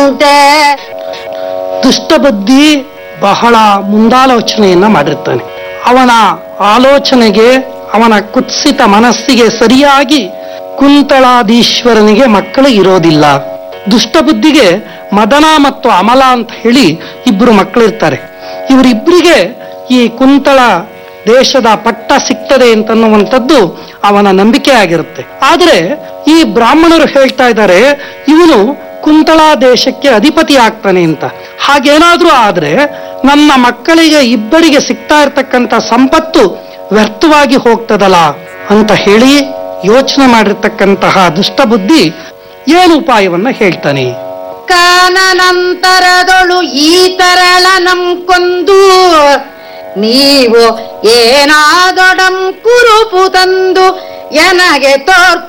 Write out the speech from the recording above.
ಅಂತೆ ದುಷ್ಟಬುದ್ಧಿ ಬಹಳ ಮುಂದಾಲೋಚನೆಯನ್ನ ಮಾಡಿರ್ತಾನೆ ಅವನ ಆಲೋಚನೆಗೆ ಅವನ ಕುತ್ಸಿತ ಮನಸ್ಸಿಗೆ ಸರಿಯಾಗಿ ಕುಂತಳಾದೀಶ್ವರನಿಗೆ ಮಕ್ಕಳು ಇರೋದಿಲ್ಲ ದುಷ್ಟಬುದ್ಧಿಗೆ ಮದನ ಮತ್ತು ಅಮಲ ಅಂತ ಹೇಳಿ ಇಬ್ರು ಮಕ್ಕಳಿರ್ತಾರೆ ಇವರಿಬ್ಬರಿಗೆ ಈ ಕುಂತಳ ದೇಶದ ಪಟ್ಟ ಸಿಗ್ತದೆ ಅಂತನ್ನುವಂಥದ್ದು ಅವನ ನಂಬಿಕೆ ಆಗಿರುತ್ತೆ ಆದ್ರೆ ಈ ಬ್ರಾಹ್ಮಣರು ಹೇಳ್ತಾ ಇದ್ದಾರೆ ಇವನು ಕುಂತಳ ದೇಶಕ್ಕೆ ಅಧಿಪತಿ ಆಗ್ತಾನೆ ಅಂತ ಹಾಗೇನಾದ್ರೂ ಆದ್ರೆ ನನ್ನ ಮಕ್ಕಳಿಗೆ ಇಬ್ಬರಿಗೆ ಸಿಗ್ತಾ ಇರ್ತಕ್ಕಂಥ ಸಂಪತ್ತು ವ್ಯರ್ಥವಾಗಿ ಹೋಗ್ತದಲ್ಲ ಅಂತ ಹೇಳಿ ಯೋಚನೆ ಮಾಡಿರ್ತಕ್ಕಂತಹ ದುಷ್ಟಬುದ್ಧಿ ಏನು ಉಪಾಯವನ್ನ ಹೇಳ್ತಾನೆ ಕಾನನಂತರದೊಳು ಈ ತರಳ ನಂಕೊಂದು ನೀವು ಏನಾದೊಡಂ ಕುರುಪು ತಂದು ಎನಗೆ ತೋರ್ಪ